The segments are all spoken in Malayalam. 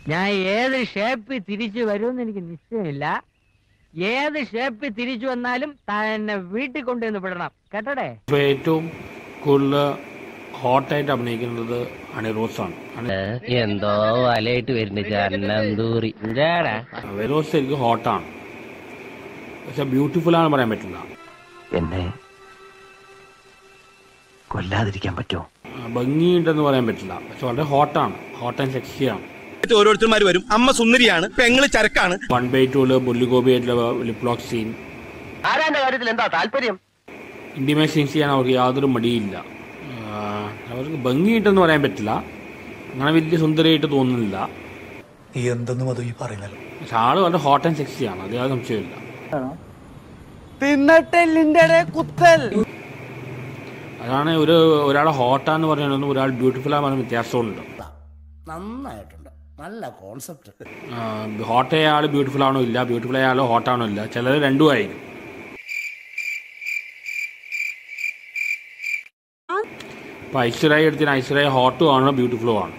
ഞാൻ ഏത് ഷേപ്പിൽ തിരിച്ചു വരുമെന്ന് എനിക്ക് നിശ്ചയമില്ല ഏത് ഷേപ്പിൽ തിരിച്ചു വന്നാലും താൻ എന്നെ വീട്ടിൽ കൊണ്ടുവന്ന് വിടണം കേട്ടോടെ ഇപ്പൊ ഏറ്റവും കൂടുതൽ ഹോട്ടായിട്ട് അഭിനയിക്കുന്നത് അണിറോസാണ് അണി എന്തോ വലയിട്ട് വരുന്നുണ്ട് ചന്നന്തൂറി എന്താടാ വെറോസ് ശരിക്കും ഹോട്ടാണ് പക്ഷെ ബ്യൂട്ടിഫുൾ ആണ് പറയാൻ പറ്റില്ല എന്നെ കൊല്ലാതിരിക്കാൻ പറ്റുമോ ആ, ഭംഗിയുണ്ടെന്ന് പറയാൻ പറ്റില്ല പക്ഷെ വളരെ ഹോട്ടാണ് ഹോട്ട് ആൻഡ് സെക്സിയാണ് ഓരോരുത്തർമാർ വരും അമ്മ സുന്ദരിയാണ് പെങ്ങള് ചരക്കാണ് വൺ ബൈ ടൂല് ബുള്ളിഗോപി ആയിട്ടുള്ള ലിപ്ലോക്ക് സീൻ ആരാന്റെ കാര്യത്തിൽ എന്താ താല്പര്യം ഇന്റിമേറ്റ് സീൻസ് ചെയ്യാൻ അവർക്ക് യാതൊരു മടിയില്ല ആ, അവർക്ക് ഭംഗിയിട്ടെന്ന് പറയാൻ പറ്റില്ല അങ്ങനെ വലിയ സുന്ദരിയായിട്ട് തോന്നുന്നില്ല നീ എന്തെന്നും അത് ഈ പറയുന്നല്ലോ പക്ഷെ ആള് വളരെ ഹോട്ട് ആൻഡ് സെക്സിയാണ് അത് യാതൊരു സംശയമില്ല അതാണ് ഒരു ഒരാളെ ഹോട്ടാന്ന് പറയുന്നത് ഒരാൾ ബ്യൂട്ടിഫുൾ ആ പറയുന്ന വ്യത്യാസമുണ്ട് നന്നായിട്ടുണ്ട് നല്ല കോൺസെപ്റ്റ് ഹോട്ട് ആയ ആൾ ബ്യൂട്ടിഫുൾ ആണോ ഇല്ല ബ്യൂട്ടിഫുൾ ആയ ആൾ ഹോട്ട് ആണോ ഇല്ല ചിലർ രണ്ടും ആയിരിക്കും ഇപ്പൊ ഐശ്വര്യ എടുത്തിന് ഐശ്വര്യ ഹോട്ടും ആണ് ബ്യൂട്ടിഫുള്ളും ആണ്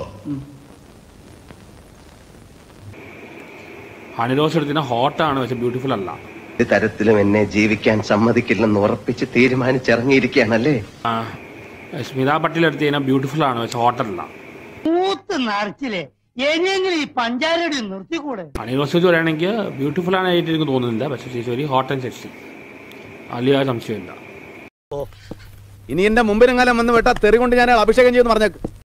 ഹണിറോസ് എടുത്തിന് ഹോട്ടാണ് പക്ഷെ ബ്യൂട്ടിഫുൾ അല്ല ഒരു തരത്തിലും എന്നെ ജീവിക്കാൻ സമ്മതിക്കില്ലെന്ന് ഉറപ്പിച്ച് തീരുമാനിച്ചിറങ്ങിയിരിക്കുകയാണല്ലേ ആ, സ്മിത പട്ടേൽ എടുത്ത് കഴിഞ്ഞാൽ ബ്യൂട്ടിഫുൾ ആണ് പക്ഷെ ഹോട്ടല്ല മൂത്ത് നിറച്ചില്ലേ എങ്ങനെയെങ്കിലും ഈ പഞ്ചാരയുടെ നിർത്തിക്കൂടെ ഹണിറോസ് വെച്ച് പറയുകയാണെങ്കിൽ ബ്യൂട്ടിഫുൾ ആണ് ആയിട്ട് എനിക്ക് തോന്നുന്നില്ല പക്ഷെ she's very hot and sexy അതിൽ യാതൊരു സംശയമില്ല ഇനി എന്റെ മുമ്പിനെങ്ങാനും വന്ന് വിട്ടാ തെറി കൊണ്ട് ഞാൻ അഭിഷേകം ചെയ്യുമെന്ന് പറഞ്ഞേക്ക്